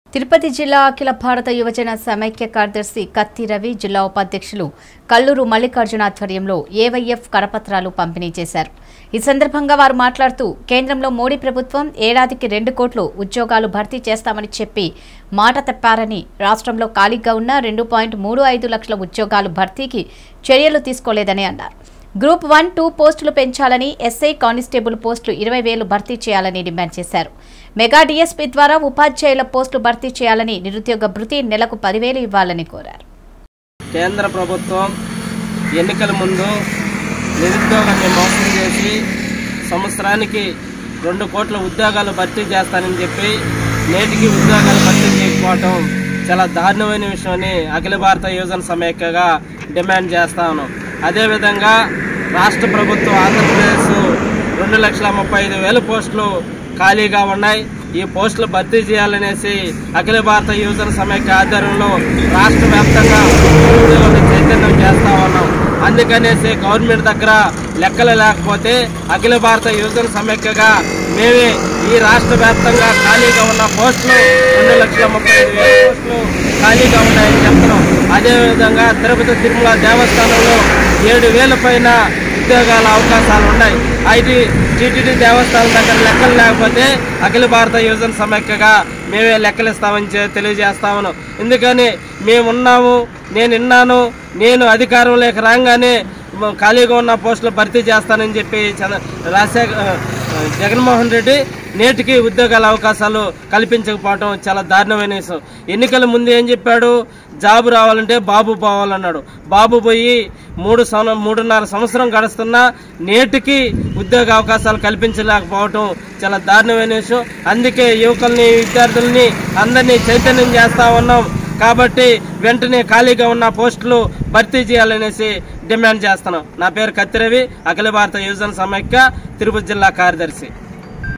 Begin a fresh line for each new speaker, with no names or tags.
తిరుపతి జిల్లా అఖిల భారత యువజన సమైక్య కార్యదర్శి కత్తి రవి జిల్లా ఉపాధ్యక్షులు కల్లూరు మల్లికార్జున ఆధ్వర్యంలో ఏవైఎఫ్ కరపత్రాలు పంపిణీ చేశారు ఈ సందర్భంగా వారు మాట్లాడుతూ కేంద్రంలో మోడీ ప్రభుత్వం ఏడాదికి రెండు కోట్లు ఉద్యోగాలు భర్తీ చేస్తామని చెప్పి మాట తప్పారని రాష్ట్రంలో ఖాళీగా ఉన్న రెండు పాయింట్ మూడు ఐదు లక్షల ఉద్యోగాలు భర్తీకి చర్యలు తీసుకోలేదని అన్నారు గ్రూప్ వన్ టూ పోస్టులు పెంచాలని ఎస్ఐ కానిస్టేబుల్ పోస్టులు ఇరవై వేలు భర్తీ చేయాలని డిమాండ్ చేశారు మెగా డీఎస్పీ ద్వారా ఉపాధ్యాయుల పోస్టులు భర్తీ చేయాలని నిరుద్యోగ భృతి నెలకు పదివేలు ఇవ్వాలని కోరారు
కేంద్ర ప్రభుత్వం ఎన్నికల ముందు నిరుద్యోగాన్ని మోసం చేసి సంవత్సరానికి రెండు కోట్ల ఉద్యోగాలు భర్తీ చేస్తానని చెప్పి నేటికి ఉద్యోగాలు భర్తీ చేయకపోవటం చాలా దారుణమైన విషయమని అఖిల భారత యువజన సమైక్యగా డిమాండ్ చేస్తాను అదేవిధంగా రాష్ట్ర ప్రభుత్వం ఆంధ్రప్రదేశ్ రెండు లక్షల ముప్పై ఐదు వేల పోస్టులు ఖాళీగా ఉన్నాయి ఈ పోస్టులు భర్తీ చేయాలనేసి అఖిల భారత యువజన సమైక్య ఆధ్వర్యంలో రాష్ట్ర వ్యాప్తంగా నిరుద్యోగులను చైతన్యం చేస్తా ఉన్నాం అందుకనేసి గవర్నమెంట్ దగ్గర లెక్కలు లేకపోతే అఖిల భారత యువజన సమైక్యగా మేమే ఈ రాష్ట్ర వ్యాప్తంగా ఖాళీగా ఉన్న పోస్టులు రెండు లక్షల ముప్పై ఐదు వేల పోస్టులు ఖాళీగా ఉన్నాయని చెప్తున్నాం అదేవిధంగా తిరుపతి తిరుమల దేవస్థానంలో ఏడు వేల పైన ఉద్యోగాల అవకాశాలు ఉన్నాయి ఐటీ టీటీడీ దేవస్థానం దగ్గర లెక్కలు లేకపోతే అఖిల భారత యువజన సమైక్యగా మేమే లెక్కలు ఇస్తామని చె- తెలియజేస్తామను ఎందుకని మేమున్నాము నేను విన్నాను నేను అధికారంలోకి రాగానే మ- ఖాళీగా ఉన్న పోస్టులు భర్తీ చేస్తానని చెప్పి చంద్ర- రాజశేఖర్ ఆ, జగన్మోహన్ రెడ్డి నేటికి ఉద్యోగాల అవకాశాలు కల్పించకపోవడం చాలా దారుణమైన విషయం ఎన్నికల ముందు ఏం చెప్పాడు జాబు రావాలంటే బాబు పోవాలన్నాడు బాబు పోయి మూడు సంవ మూడున్నర సంవత్సరం గడుస్తున్నా నేటికి ఉద్యోగ అవకాశాలు కల్పించలేకపోవటం చాలా దారుణమైన విషయం అందుకే యువకుల్ని విద్యార్థుల్ని అందరినీ చైతన్యం చేస్తా ఉన్నాం కాబట్టి వెంటనే ఖాళీగా ఉన్న పోస్టులు భర్తీ చేయాలనేసి డిమాండ్ చేస్తున్నాం నా పేరు కత్తిరవి అఖిల భారత యువజన సమైక్య తిరుపతి జిల్లా కార్యదర్శి